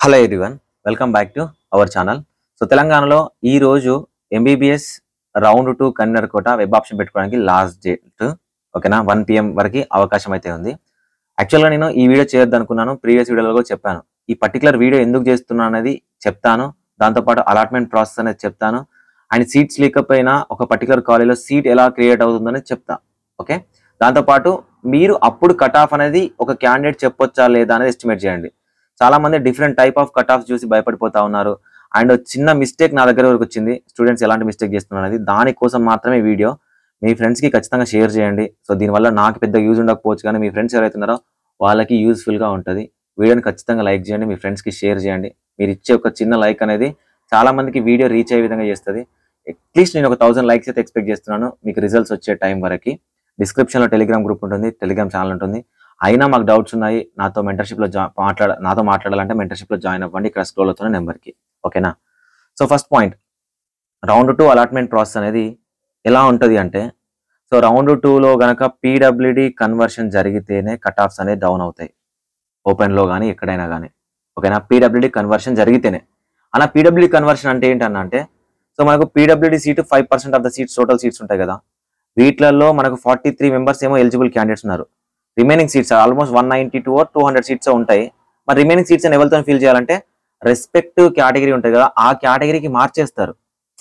hello everyone welcome back to our channel so తెలంగాణలో ఈ రోజు MBBS round two convener quota web option పెట్టుకోవడానికి last date ఓకేనా one PM వరకు అవకాశం అయితే ఉంది యాక్చువల్గా నేను ఈ వీడియో చేయొద్దు అనుకున్నాను ప్రీవియస్ వీడియోలో కూడా చెప్పాను ఈ పర్టికులర్ వీడియో ఎందుకు చేస్తున్నాను అనేది చెప్తాను దాంతోపాటు అలాట్మెంట్ ప్రాసెస్ అనేది చెప్తాను అండ్ సీట్స్ లేకపోయినా ఒక పర్టికులర్ కాలేజ్లో సీట్ ఎలా క్రియేట్ అవుతుందనేది చెప్తా ఓకే దాంతోపాటు మీరు అప్పుడు కట్ ఆఫ్ అనేది ఒక క్యాండిడేట్ చెప్పొచ్చా లేదా అనేది ఎస్టిమేట్ చేయండి చాలా మంది different type of cut off చూసి భయపడిపోతా ఉన్నారు అండ్ చిన్న మిస్టేక్ నా దగ్గర వరకు వచ్చింది స్టూడెంట్స్ ఎలాంటి మిస్టేక్ చేస్తున్నారు అనేది దానికోసం మాత్రమే వీడియో మీ ఫ్రెండ్స్ కి ఖచ్చితంగా షేర్ చేయండి సో దీనివల్ల నాకు పెద్ద యూజ్ ఉండకపోవచ్చు కానీ మీ ఫ్రెండ్స్ ఎవరైతే ఉన్నారో వాళ్ళకి యూస్ఫుల్ గా ఉంటుంది వీడియోని ఖచ్చితంగా లైక్ చేయండి మీ ఫ్రెండ్స్ కి షేర్ చేయండి మీరు ఇచ్చే ఒక చిన్న లైక్ అనేది చాలా మందికి వీడియో రీచ్ అయ్యే విధంగా చేస్తుంది అట్లీస్ట్ నేను ఒక థౌసండ్ లైక్స్ అయితే ఎక్స్పెక్ట్ చేస్తున్నాను మీకు రిజల్ట్స్ వచ్చే టైం వరకు డిస్క్రిప్షన్ లో టెలిగ్రామ్ గ్రూప్ ఉంటుంది టెలిగ్రామ్ ఛానల్ ఉంటుంది అయినా మాకు డౌట్స్ ఉన్నాయి నాతో మెంటర్షిప్ లో జా- మాట్లాడ నాతో మాట్లాడాలంటే మెంటర్షిప్ లో జాయిన్ అవ్వండి ఇక్కడ స్క్రోల్ అవుతున్న నెంబర్ కి ఓకేనా so first point round two allotment process అనేది ఎలా ఉంటుంది అంటే సో రౌండ్ లో గనక పీడబ్ల్యూడి కన్వర్షన్ జరిగితేనే కట్ ఆఫ్స్ అనేది డౌన్ అవుతాయి ఓపెన్ లో కానీ ఎక్కడైనా కానీ ఓకేనా పీడబ్ల్యూడి కన్వర్షన్ జరిగితేనే అలా పీడబ్ల్యూడి కన్వర్షన్ అంటే ఏంటన్నా అంటే సో మనకు PWD seat five percent of the seats total seats ఉంటాయి కదా వీటిలలో మనకు ఫార్టీ త్రీ మెంబర్స్ ఏమో ఎలిజిబుల్ క్యాండిడేట్స్ ఉన్నారు remaining seats almost one ninety two two hundred seats ఉంటాయి మరి రిమైనింగ్ సీట్స్ ఎవరితో ఫిల్ చేయాలంటే రెస్పెక్టివ్ కేటగిరీ ఉంటుంది కదా ఆ కేటగిరీకి మార్చేస్తారు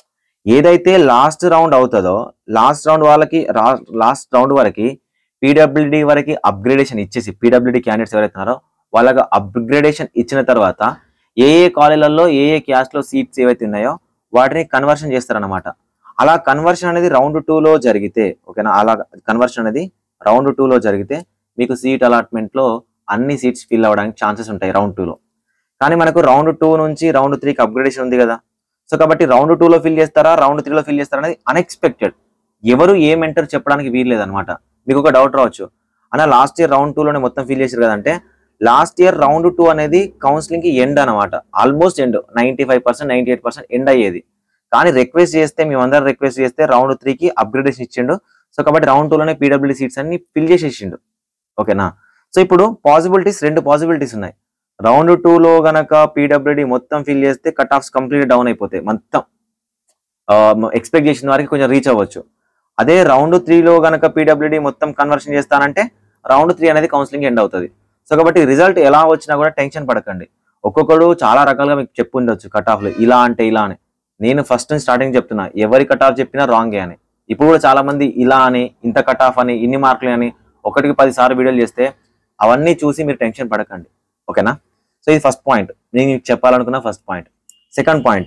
ఏదైతే లాస్ట్ రౌండ్ అవుతుందో లాస్ట్ రౌండ్ వాళ్ళకి లాస్ట్ రౌండ్ వరకు పీడబ్ల్యూడి వరకు అప్గ్రేడేషన్ ఇచ్చేసి పీడబ్ల్యూడి క్యాండిడేట్స్ ఎవరైతే ఉన్నారో వాళ్ళకి అప్గ్రేడేషన్ ఇచ్చిన తర్వాత ఏ ఏ కాలేజీలలో ఏ ఏ క్యాస్ట్ లో సీట్స్ ఏవైతే ఉన్నాయో వాటిని కన్వర్షన్ చేస్తారన్నమాట అలా కన్వర్షన్ అనేది రౌండ్ లో జరిగితే ఓకేనా అలా కన్వర్షన్ అనేది రౌండ్ లో జరిగితే మీకు సీట్ అలాట్మెంట్ లో అన్ని సీట్స్ ఫిల్ అవ్వడానికి ఛాన్సెస్ ఉంటాయి రౌండ్ లో కానీ మనకు రౌండ్ టూ నుంచి రౌండ్ త్రీకి అప్గ్రేడేషన్ ఉంది కదా సో కాబట్టి రౌండ్ లో ఫిల్ చేస్తారా రౌండ్ త్రీలో ఫిల్ చేస్తారా అనేది అన్ఎక్స్పెక్టెడ్ ఎవరు ఏ మెంటర్ చెప్పడానికి వీల్లేదు అనమాట మీకు ఒక డౌట్ రావచ్చు అన్న లాస్ట్ ఇయర్ రౌండ్ లోనే మొత్తం ఫిల్ చేశారు కదంటే లాస్ట్ ఇయర్ రౌండ్ టూ అనేది కౌన్సిలింగ్ కి ఎండ్ అనమాట almost end ninety five percent ninety eight percent end అయ్యేది కానీ రిక్వెస్ట్ చేస్తే మేమందరం రిక్వెస్ట్ చేస్తే రౌండ్ త్రీకి అప్గ్రేడేషన్ ఇచ్చిండు సో కాబట్టి రౌండ్ టూలోనే పీడబ్ల్యూ సీట్స్ అన్ని ఫిల్ చేసేసిండు ఓకేనా సో ఇప్పుడు పాసిబిలిటీస్ రెండు పాసిబిలిటీస్ ఉన్నాయి రౌండ్ టూలో గనక పీడబ్ల్యూడి మొత్తం ఫిల్ చేస్తే కట్ ఆఫ్స్ కంప్లీట్ డౌన్ అయిపోతాయి మొత్తం ఎక్స్పెక్ట్ చేసిన వారికి కొంచెం రీచ్ అవ్వచ్చు అదే రౌండ్ త్రీలో గనక పీడబ్ల్యూడి మొత్తం కన్వర్షన్ చేస్తానంటే రౌండ్ త్రీ అనేది కౌన్సిలింగ్ ఎండ్ అవుతుంది సో కాబట్టి రిజల్ట్ ఎలా వచ్చినా కూడా టెన్షన్ పడకండి ఒక్కొక్కడు చాలా రకాలుగా మీకు చెప్పు ఉండొచ్చు కట్ ఆఫ్లు ఇలా అంటే ఇలా అని నేను ఫస్ట్ స్టార్టింగ్ చెప్తున్నా ఎవరి కట్ ఆఫ్ చెప్పినా రాంగే అని ఇప్పుడు కూడా చాలా మంది ఇలా అని ఇంత కట్ ఆఫ్ అని ఇన్ని మార్కులు అని ఒకటికి పది సార్లు వీడియోలు చేస్తే అవన్నీ చూసి మీరు టెన్షన్ పడకండి ఓకేనా సో ఇది ఫస్ట్ పాయింట్ నేను మీకు చెప్పాలనుకున్న ఫస్ట్ పాయింట్ సెకండ్ పాయింట్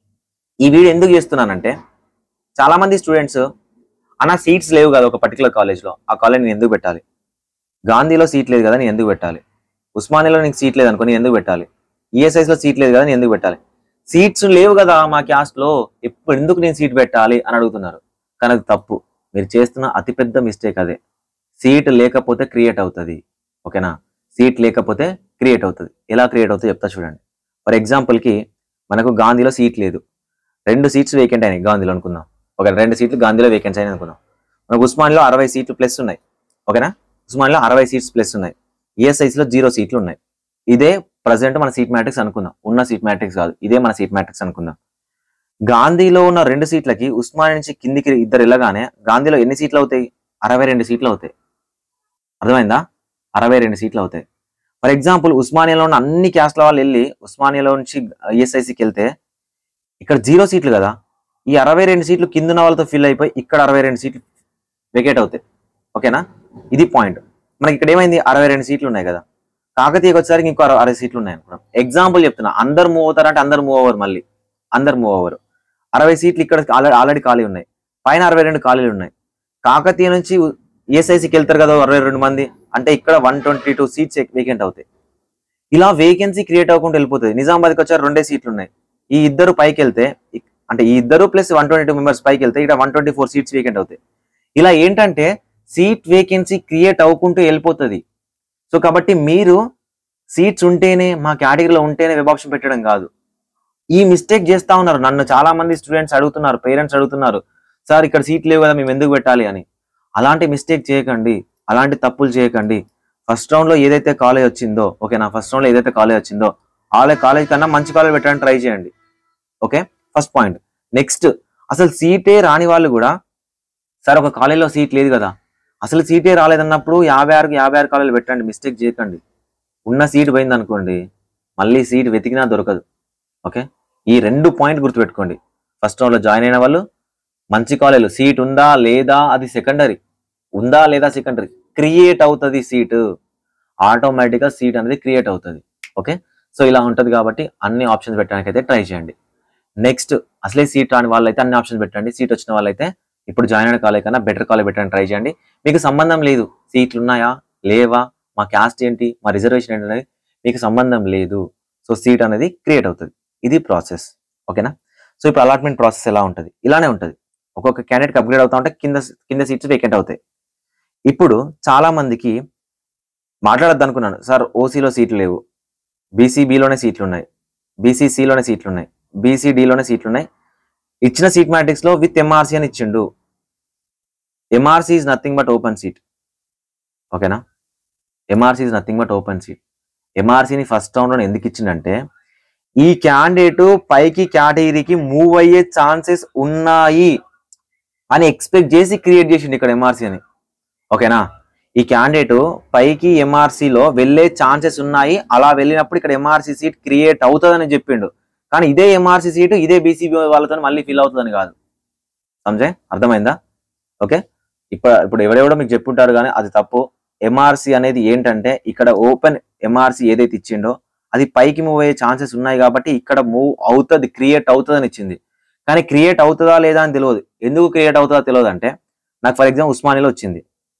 ఈ వీడియో ఎందుకు చేస్తున్నానంటే చాలా మంది స్టూడెంట్స్ అన్న సీట్స్ లేవు కదా ఒక పర్టికులర్ కాలేజ్లో ఆ కాలేజ్ నేను ఎందుకు పెట్టాలి గాంధీలో సీట్ లేదు కదా నేను ఎందుకు పెట్టాలి ఉస్మానియాలో నీకు సీట్ లేదు అనుకో నేను ఎందుకు పెట్టాలి ESIs లో సీట్ లేదు కదా నేను ఎందుకు పెట్టాలి సీట్స్ లేవు కదా మా క్యాస్ట్ లో ఎప్పుడు ఎందుకు నేను సీట్ పెట్టాలి అని అడుగుతున్నారు కానీ అది తప్పు మీరు చేస్తున్న అతిపెద్ద మిస్టేక్ అదే సీట్ లేకపోతే క్రియేట్ అవుతుంది ఓకేనా సీట్ లేకపోతే క్రియేట్ అవుతుంది ఎలా క్రియేట్ అవుతుందో చెప్తా చూడండి ఫర్ ఎగ్జాంపుల్కి మనకు గాంధీలో సీట్ లేదు రెండు సీట్స్ వేకెంట్ అయినాయి గాంధీలో అనుకుందాం ఓకే రెండు సీట్లు గాంధీలో వేకెన్సీ అయినాయి అనుకుందాం మనకు ఉస్మాన్లో అరవై సీట్లు ప్లస్ ఉన్నాయి ఓకేనా ఉస్మాన్లో అరవై సీట్స్ ప్లస్ ఉన్నాయి ESIs లో జీరో సీట్లు ఉన్నాయి ఇదే ప్రజెంట్ మన సీట్ మ్యాట్రిక్స్ అనుకుందాం ఉన్న సీట్ మ్యాట్రిక్స్ కాదు ఇదే మన సీట్ మ్యాట్రిక్స్ అనుకుందాం గాంధీలో ఉన్న రెండు సీట్లకి ఉస్మానియా నుంచి కిందికి ఇద్దరు వెళ్ళగానే గాంధీలో ఎన్ని సీట్లు అవుతాయి అరవై రెండు సీట్లు అవుతాయి అర్థమైందా అరవై రెండు సీట్లు అవుతాయి ఫర్ ఎగ్జాంపుల్ ఉస్మానియాలో ఉన్న అన్ని క్యాస్ట్ల వాళ్ళు వెళ్ళి ఉస్మానియాలో నుంచి ఈఎస్ఐసికి వెళ్తే ఇక్కడ జీరో సీట్లు కదా ఈ అరవై రెండు సీట్లు కింద ఉన్న వాళ్ళతో ఫిల్ అయిపోయి ఇక్కడ అరవై రెండు సీట్లు వెకేట్ అవుతాయి ఓకేనా ఇది పాయింట్ మనకి ఇక్కడ ఏమైంది అరవై రెండు సీట్లు ఉన్నాయి కదా కాకతీయకి వచ్చేసరికి ఇంకో అరవై అరవై సీట్లు ఉన్నాయి అనుకున్నాం ఎగ్జాంపుల్ చెప్తున్నా అందరు మూవ్ అవుతారంటే అందరు మూవ్ అవ్వరు మళ్ళీ అందరు మూవ్ అవ్వరు అరవై సీట్లు ఇక్కడ ఆల్రెడీ ఆల్రెడీ ఖాళీ ఉన్నాయి పైన అరవై రెండు ఖాళీలు ఉన్నాయి కాకతీయ నుంచి ఏసైసీకి వెళ్తారు కదా అరవై రెండు మంది అంటే ఇక్కడ one twenty two seats vacant అవుతాయి ఇలా వేకెన్సీ క్రియేట్ అవ్వకుండా వెళ్ళిపోతుంది నిజామాబాద్కి వచ్చారు రెండే సీట్లు ఉన్నాయి ఈ ఇద్దరు పైకి వెళ్తే ఇక్- అంటే ఈ ఇద్దరు plus one twenty two members పైకి వెళ్తే ఇక్కడ one twenty four seats vacant అవుతాయి ఇలా ఏంటంటే సీట్ వేకెన్సీ క్రియేట్ అవ్వకుంటూ వెళ్ళిపోతుంది సో కాబట్టి మీరు సీట్స్ ఉంటేనే మా కేటగిరీలో ఉంటేనే వెబ్ ఆప్షన్ పెట్టడం కాదు ఈ మిస్టేక్ చేస్తా ఉన్నారు నన్ను చాలా మంది స్టూడెంట్స్ అడుగుతున్నారు పేరెంట్స్ అడుగుతున్నారు సార్ ఇక్కడ సీట్ లేవు కదా మేము ఎందుకు పెట్టాలి అని అలాంటి మిస్టేక్ చేయకండి అలాంటి తప్పులు చేయకండి ఫస్ట్ రౌండ్ లో ఏదైతే కాలేజ్ వచ్చిందో ఓకేనా ఫస్ట్ రౌండ్ లో ఏదైతే కాలేజ్ వచ్చిందో వాళ్ళ కాలేజ్ కన్నా మంచి కాలేజ్ పెట్టడానికి ట్రై చేయండి ఓకే ఫస్ట్ పాయింట్ నెక్స్ట్ అసలు సీటే రాని వాళ్ళు కూడా సార్ ఒక కాలేజీలో సీట్ లేదు కదా అసలు సీటే రాలేదన్నప్పుడు యాభై ఆరుకి యాభై ఆరు కాలేజీలు పెట్టండి మిస్టేక్ చేయకండి ఉన్న సీట్ పోయింది అనుకోండి మళ్ళీ సీట్ వెతికినా దొరకదు ఓకే ఈ రెండు పాయింట్ గుర్తుపెట్టుకోండి ఫస్ట్ రౌండ్లో జాయిన్ అయిన వాళ్ళు మంచి కాలేజీలో సీట్ ఉందా లేదా అది సెకండరీ ఉందా లేదా సెకండరీ క్రియేట్ అవుతుంది సీటు ఆటోమేటిక్గా సీట్ అనేది క్రియేట్ అవుతుంది ఓకే సో ఇలా ఉంటుంది కాబట్టి అన్ని ఆప్షన్స్ పెట్టడానికి అయితే ట్రై చేయండి నెక్స్ట్ అసలే సీట్ రాని వాళ్ళైతే అన్ని ఆప్షన్స్ పెట్టండి సీట్ వచ్చిన వాళ్ళైతే ఇప్పుడు జాయిన్ అయిన కాలేజ్ కన్నా బెటర్ కాలేజ్ పెట్టడానికి ట్రై చేయండి మీకు సంబంధం లేదు సీట్లు ఉన్నాయా లేవా మా క్యాస్ట్ ఏంటి మా రిజర్వేషన్ ఏంటి అనేది మీకు సంబంధం లేదు సో సీట్ అనేది క్రియేట్ అవుతుంది ఇది ప్రాసెస్ ఓకేనా సో ఇప్పుడు అలాట్మెంట్ ప్రాసెస్ ఎలా ఉంటుంది ఇలానే ఉంటుంది ఒక్కొక్క క్యాండిడేట్కి అప్గ్రేడ్ అవుతా ఉంటే కింద కింద సీట్స్ వేకెంట్ అవుతాయి ఇప్పుడు చాలా మందికి మాట్లాడద్దు అనుకున్నాను సార్ ఓసీలో సీట్లు లేవు బీసీబీలోనే సీట్లు ఉన్నాయి బీసీసీలోనే సీట్లు ఉన్నాయి బీసీడీలోనే సీట్లు ఉన్నాయి ఇచ్చిన సీట్ మ్యాట్రిక్స్ లో విత్ ఎంఆర్సీ అని ఇచ్చిండు MRC is nothing but open seat ఓకేనా MRC is nothing but open seat ఎంఆర్సీని ఫస్ట్ రౌండ్ లో ఎందుకు ఇచ్చిండంటే ఈ క్యాండిడేట్ పైకి కేటగిరీకి మూవ్ అయ్యే ఛాన్సెస్ ఉన్నాయి అని ఎక్స్పెక్ట్ చేసి క్రియేట్ చేసిండు ఇక్కడ ఎంఆర్సీ అని ఓకేనా ఈ క్యాండిడేట్ పైకి MRC లో వెళ్ళే ఛాన్సెస్ ఉన్నాయి అలా వెళ్ళినప్పుడు ఇక్కడ ఎంఆర్సీ సీట్ క్రియేట్ అవుతుందని చెప్పిండు కానీ ఇదే ఎంఆర్సీ సీటు ఇదే బీసీబీ వాళ్ళతో మళ్ళీ ఫిల్ అవుతుందని కాదు సమజే అర్థమైందా ఓకే ఇప్పుడు ఇప్పుడు ఎవడెవడో మీకు చెప్పుంటారు కానీ అది తప్పు ఎంఆర్సీ అనేది ఏంటంటే ఇక్కడ ఓపెన్ ఎంఆర్సీ ఏదైతే ఇచ్చిండో అది పైకి మూవ్ అయ్యే ఛాన్సెస్ ఉన్నాయి కాబట్టి ఇక్కడ మూవ్ అవుతుంది క్రియేట్ అవుతుంది అని ఇచ్చింది కానీ క్రియేట్ అవుతుందా లేదా అని తెలియదు ఎందుకు క్రియేట్ అవుతుందా తెలియదు అంటే నాకు ఫర్ ఎగ్జాంపుల్ ఉస్మానియాలో వచ్చింది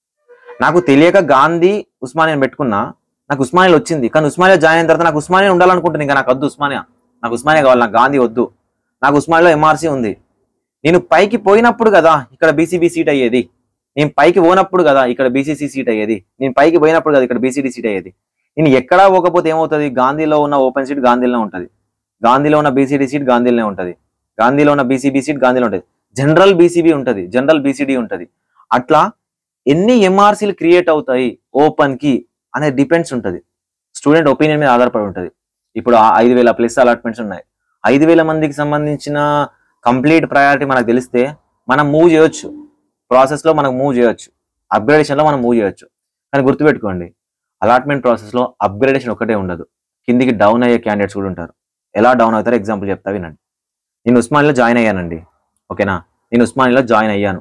నాకు తెలియక గాంధీ ఉస్మానియా పెట్టుకున్నా నాకు ఉస్మానియాలో వచ్చింది కానీ ఉస్మానియా జాయిన్ అయిన తర్వాత నాకు ఉస్మానియా ఉండాలనుకుంటుంది ఇంకా నాకు వద్దు ఉస్మానియా నాకు ఉస్మానియా కావాలి నాకు గాంధీ వద్దు నాకు ఉస్మానియాలో ఎంఆర్సీ ఉంది నేను పైకి పోయినప్పుడు కదా ఇక్కడ బీసీబీ సీట్ అయ్యేది నేను పైకి పోనప్పుడు కదా ఇక్కడ బీసీసీ సీట్ అయ్యేది నేను పైకి పోయినప్పుడు కదా ఇక్కడ బీసీడీ సీట్ అయ్యేది నేను ఎక్కడా పోకపోతే ఏమవుతుంది గాంధీలో ఉన్న ఓపెన్ సీట్ గాంధీలోనే ఉంటుంది గాంధీలో ఉన్న బీసీడీ సీట్ గాంధీలోనే ఉంటుంది గాంధీలో ఉన్న బీసీబీ సీట్ గాంధీలో ఉంటుంది జనరల్ బీసీబీ ఉంటుంది జనరల్ బీసీడీ ఉంటుంది అట్లా ఎన్ని ఎంఆర్సీలు క్రియేట్ అవుతాయి ఓపెన్ కి అనేది డిపెండ్స్ ఉంటుంది స్టూడెంట్ ఒపీనియన్ మీద ఆధారపడి ఉంటుంది ఇప్పుడు ఆ ఐదు వేల ప్లస్ అలాట్మెంట్స్ ఉన్నాయి ఐదు వేల మందికి సంబంధించిన కంప్లీట్ ప్రయారిటీ మనకు తెలిస్తే మనం మూవ్ చేయొచ్చు ప్రాసెస్ లో మనం మూవ్ చేయొచ్చు అప్గ్రేడేషన్ లో మనం మూవ్ చేయొచ్చు కానీ గుర్తుపెట్టుకోండి అలాట్మెంట్ ప్రాసెస్ లో అప్గ్రేడేషన్ ఒకటే ఉండదు కిందికి డౌన్ అయ్యే క్యాండిడేట్స్ కూడా ఉంటారు ఎలా డౌన్ అవుతారో ఎగ్జాంపుల్ చెప్తా వినండి నేను ఉస్మానియాలో జాయిన్ అయ్యానండి ఓకేనా నేను ఉస్మానియాలో జాయిన్ అయ్యాను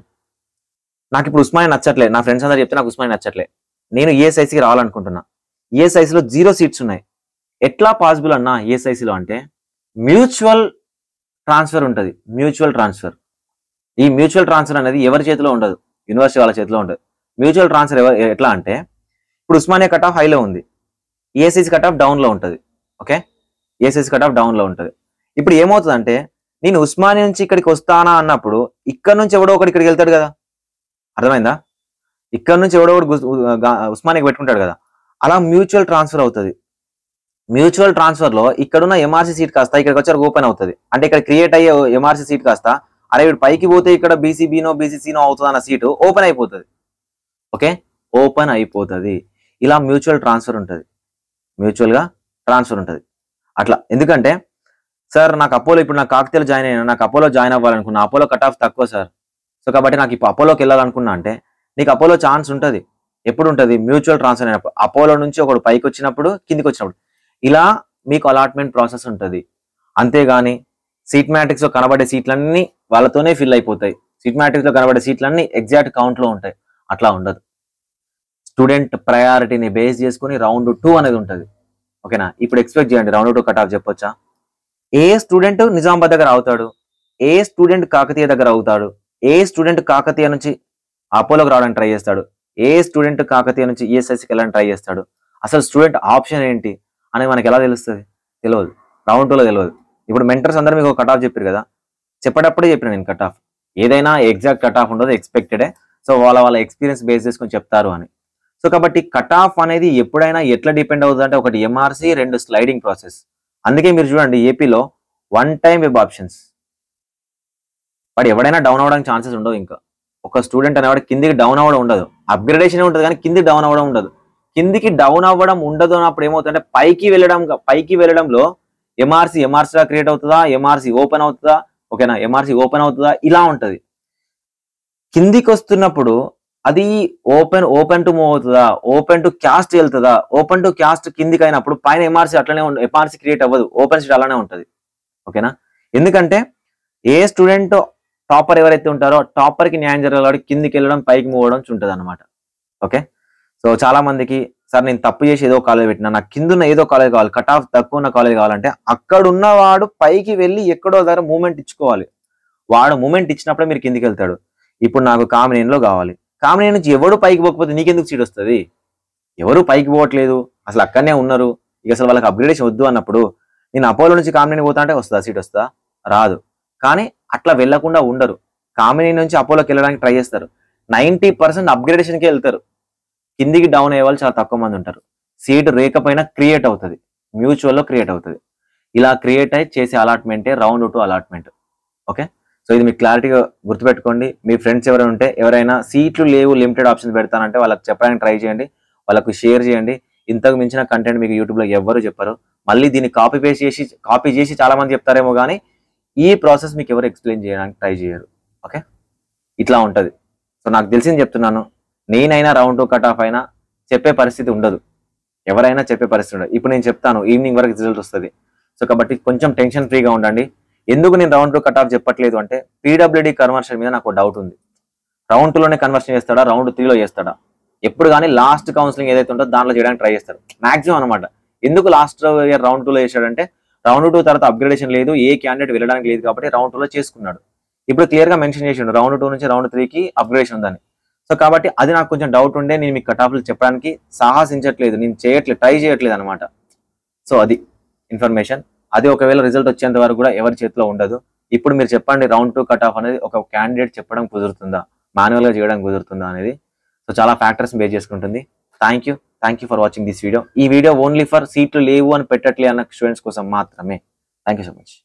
నాకు ఇప్పుడు ఉస్మానియా నచ్చట్లే నా ఫ్రెండ్స్ అందరూ చెప్తే నాకు ఉస్మానియా నచ్చట్లే నేను ఈఎస్ఐసికి రావాలనుకుంటున్నా ఈఎస్ఐసిలో జీరో సీట్స్ ఉన్నాయి ఎట్లా పాసిబుల్ అన్నా ఈఎస్ఐసిలో అంటే మ్యూచువల్ ట్రాన్స్ఫర్ ఉంటుంది మ్యూచువల్ ట్రాన్స్ఫర్ ఈ మ్యూచువల్ ట్రాన్స్ఫర్ అనేది ఎవరి చేతిలో ఉండదు యూనివర్సిటీ వాళ్ళ చేతిలో ఉండదు మ్యూచువల్ ట్రాన్స్ఫర్ ఎవరు ఎట్లా అంటే ఇప్పుడు ఉస్మానియా కట్ ఆఫ్ హైలో ఉంది ఈఎస్ఐసి కట్ ఆఫ్ డౌన్లో ఉంటుంది ఓకే ఈఎస్ఐసి కట్ ఆఫ్ డౌన్లో ఉంటుంది ఇప్పుడు ఏమవుతుందంటే నేను ఉస్మానియా నుంచి ఇక్కడికి వస్తానా అన్నప్పుడు ఇక్కడ నుంచి ఎవడో ఒకటి ఇక్కడికి వెళ్తాడు కదా అర్థమైందా ఇక్కడ నుంచి ఎవడో ఒకటి గుస్- గా- ఉస్మానియాకి పెట్టుకుంటాడు కదా అలా మ్యూచువల్ ట్రాన్స్ఫర్ అవుతుంది మ్యూచువల్ ట్రాన్స్ఫర్ లో ఇక్కడున్న ఎంఆర్సీ సీట్ కాస్త ఇక్కడికి వచ్చారు ఓపెన్ అవుతుంది అంటే ఇక్కడ క్రియేట్ అయ్యే ఎంఆర్సీ సీట్ కాస్త అరే వీడు పైకి పోతే ఇక్కడ బీసీబీనో బీసీసీనో అవుతుంది అన్న సీటు ఓపెన్ అయిపోతుంది ఓకే ఓపెన్ అయిపోతుంది ఇలా మ్యూచువల్ ట్రాన్స్ఫర్ ఉంటుంది మ్యూచువల్ గా ట్రాన్స్ఫర్ ఉంటుంది అట్లా ఎందుకంటే సార్ నాకు అపోలో ఇప్పుడు నాకు కాకతీయలో జాయిన్ అయినా నాకు అపోలో జాయిన్ అవ్వాలనుకున్నా అపోలో కట్ ఆఫ్ తక్కువ సార్ సో కాబట్టి నాకు ఇప్పుడు అపోలోకి వెళ్ళాలనుకున్నా అంటే నీకు అపోలో ఛాన్స్ ఉంటుంది ఎప్పుడు ఉంటుంది మ్యూచువల్ ట్రాన్స్ఫర్ అయినప్పుడు అపోలో నుంచి ఒకడు పైకి వచ్చినప్పుడు కిందికి వచ్చినప్పుడు ఇలా మీకు అలాట్మెంట్ ప్రాసెస్ ఉంటుంది అంతేగాని సీట్ మ్యాట్రిక్స్ లో కనబడే సీట్లన్నీ వాళ్ళతోనే ఫిల్ అయిపోతాయి సీట్ మ్యాట్రిక్స్ లో కనబడే సీట్లన్నీ ఎగ్జాక్ట్ కౌంట్ లో ఉంటాయి అట్లా ఉండదు స్టూడెంట్ ప్రయారిటీని బేస్ చేసుకుని రౌండ్ టూ అనేది ఉంటుంది ఓకేనా ఇప్పుడు ఎక్స్పెక్ట్ చేయండి రౌండ్ టూ కట్ ఆఫ్ చెప్పొచ్చా ఏ స్టూడెంట్ నిజామాబాద్ దగ్గర అవుతాడు ఏ స్టూడెంట్ కాకతీయ దగ్గర అవుతాడు ఏ స్టూడెంట్ కాకతీయ నుంచి అపోలోకి రావడానికి ట్రై చేస్తాడు ఏ స్టూడెంట్ కాకతీయ నుంచి ఈఎస్ఐసికి వెళ్ళడానికి ట్రై చేస్తాడు అసలు స్టూడెంట్ ఆప్షన్ ఏంటి అనేది మనకి ఎలా తెలుస్తుంది తెలియదు రౌండ్ టూలో తెలియదు ఇప్పుడు మెంటర్స్ అందరూ మీకు కట్ ఆఫ్ చెప్పారు కదా చెప్పేటప్పుడే చెప్పిన నేను కట్ ఆఫ్ ఏదైనా ఎగ్జాక్ట్ కట్ ఆఫ్ ఉండదు ఎక్స్పెక్టెడే సో వాళ్ళ వాళ్ళ ఎక్స్పీరియన్స్ బేస్ చేసుకొని చెప్తారు అని సో కాబట్టి కట్ ఆఫ్ అనేది ఎప్పుడైనా ఎట్లా డిపెండ్ అవుతుంది అంటే ఒకటి ఎంఆర్సీ రెండు స్లైడింగ్ ప్రాసెస్ అందుకే మీరు చూడండి ఏపీలో వన్ టైం వెబ్ ఆప్షన్స్ వాడు ఎవడైనా డౌన్ అవ్వడానికి ఛాన్సెస్ ఉండవు ఇంకా ఒక స్టూడెంట్ అనేవాడు కిందికి డౌన్ అవ్వడం ఉండదు అప్గ్రేడేషన్ ఉంటుంది కానీ కింది డౌన్ అవ్వడం ఉండదు కిందికి డౌన్ అవ్వడం ఉండదు అన్నప్పుడు ఏమవుతుందంటే పైకి వెళ్ళడం పైకి వెళ్ళడంలో ఎంఆర్సి ఎంఆర్సీ క్రియేట్ అవుతుందా ఎంఆర్సి ఓపెన్ అవుతుందా ఓకేనా ఎంఆర్సి ఓపెన్ అవుతుందా ఇలా ఉంటది కిందికి వస్తున్నప్పుడు అది ఓపెన్ ఓపెన్ టు మూవ్ అవుతుందా ఓపెన్ టు క్యాస్ట్ వెళ్తుందా ఓపెన్ టు క్యాస్ట్ కిందికి అయినప్పుడు పైన ఎంఆర్సీ అట్లనే ఎంఆర్సీ క్రియేట్ అవ్వదు ఓపెన్ సీట్ అలానే ఉంటది ఓకేనా ఎందుకంటే ఏ స్టూడెంట్ టాపర్ ఎవరైతే ఉంటారో టాపర్ కి న్యాయం జరగాలి కిందికి వెళ్ళడం పైకి మూవ్ అవడం ఉంటుంది అనమాట ఓకే సో చాలా మందికి సార్ నేను తప్పు చేసి ఏదో కాలేజ్ పెట్టినా నాకు కింద ఉన్న ఏదో కాలేజ్ కావాలి కట్ ఆఫ్ తక్కువ ఉన్న కాలేజ్ కావాలంటే అక్కడ ఉన్నవాడు పైకి వెళ్ళి ఎక్కడో దగ్గర మూమెంట్ ఇచ్చుకోవాలి వాడు మూమెంట్ ఇచ్చినప్పుడే మీరు కిందికి వెళ్తాడు ఇప్పుడు నాకు కామినేనిలో కావాలి కామినేని నుంచి ఎవడు పైకి పోకపోతే నీకెందుకు సీట్ వస్తుంది ఎవరు పైకి పోవట్లేదు అసలు అక్కడనే ఉన్నారు ఇక అసలు వాళ్ళకి అప్గ్రేడేషన్ వద్దు అన్నప్పుడు నేను అపోలో నుంచి కామినేని పోతా అంటే వస్తుందా సీట్ వస్తుందా రాదు కానీ అట్లా వెళ్లకుండా ఉండరు కామినేని నుంచి అపోలోకి వెళ్ళడానికి ట్రై చేస్తారు నైన్టీ పర్సెంట్ అప్గ్రేడేషన్కి వెళ్తారు కిందికి డౌన్ అయ్యే వాళ్ళు చాలా తక్కువ మంది ఉంటారు సీట్ రేకపోయినా క్రియేట్ అవుతుంది మ్యూచువల్లో క్రియేట్ అవుతుంది ఇలా క్రియేట్ అయి చేసే అలాట్మెంటే round two allotment okay so ఇది మీకు క్లారిటీగా గుర్తుపెట్టుకోండి మీ ఫ్రెండ్స్ ఎవరైనా ఉంటే ఎవరైనా సీట్లు లేవు లిమిటెడ్ ఆప్షన్స్ పెడతానంటే వాళ్ళకి చెప్పడానికి ట్రై చేయండి వాళ్ళకు షేర్ చేయండి ఇంతకు మించిన కంటెంట్ మీకు యూట్యూబ్లో ఎవ్వరు చెప్పరు మళ్ళీ దీన్ని కాపీ పేస్ట్ చేసి కాపీ చేసి చాలా మంది చెప్తారేమో కానీ ఈ ప్రాసెస్ మీకు ఎవరు ఎక్స్ప్లెయిన్ చేయడానికి ట్రై చేయరు ఓకే ఇట్లా ఉంటుంది సో నాకు తెలిసింది చెప్తున్నాను నేనైనా రౌండ్ టూ కట్ ఆఫ్ అయినా చెప్పే పరిస్థితి ఉండదు ఎవరైనా చెప్పే పరిస్థితి ఉండదు ఇప్పుడు నేను చెప్తాను ఈవినింగ్ వరకు రిజల్ట్ వస్తుంది సో కాబట్టి కొంచెం టెన్షన్ ఫ్రీగా ఉండండి ఎందుకు నేను రౌండ్ టూ కట్ ఆఫ్ చెప్పట్లేదు అంటే పీడబ్ల్యూడి కన్వర్షన్ మీద నాకు డౌట్ ఉంది రౌండ్ టూలోనే కన్వర్షన్ చేస్తాడా రౌండ్ త్రీలో చేస్తాడా ఎప్పుడు కానీ లాస్ట్ కౌన్సిలింగ్ ఏదైతే ఉంటుందో దాంట్లో చేయడానికి ట్రై చేస్తారు మాక్సిమం అనమాట ఎందుకు లాస్ట్ ఇయర్ రౌండ్ టూలో చేశాడంటే రౌండ్ టూ తర్వాత అప్గ్రేడేషన్ లేదు ఏ క్యాండిడేట్ వెళ్ళడానికి లేదు కాబట్టి రౌండ్ టూలో చేసుకున్నాడు ఇప్పుడు క్లియర్ గా మెన్షన్ చేసిండు రౌండ్ టూ నుంచి రౌండ్ త్రీకి అప్గ్రేడేషన్ ఉందని సో కాబట్టి అది నాకు కొంచెం డౌట్ ఉండే నేను మీకు కట్ ఆఫ్లు చెప్పడానికి సాహసించట్లేదు నేను చేయట్లేదు ట్రై చేయట్లేదు అనమాట సో అది ఇన్ఫర్మేషన్ అది ఒకవేళ రిజల్ట్ వచ్చేంత వరకు కూడా ఎవరి చేతిలో ఉండదు ఇప్పుడు మీరు చెప్పండి రౌండ్ టూ కట్ ఆఫ్ అనేది ఒక క్యాండిడేట్ చెప్పడం కుదురుతుందా మాన్యువల్ గా చేయడం కుదురుతుందా అనేది సో చాలా ఫ్యాక్టర్స్ బేస్ చేసుకుంటుంది thank you thank you for watching this video ఈ వీడియో ఓన్లీ ఫర్ సీట్లు లేవు అని పెట్టట్లే అన్న స్టూడెంట్స్ కోసం మాత్రమే థ్యాంక్ యూ సో మచ్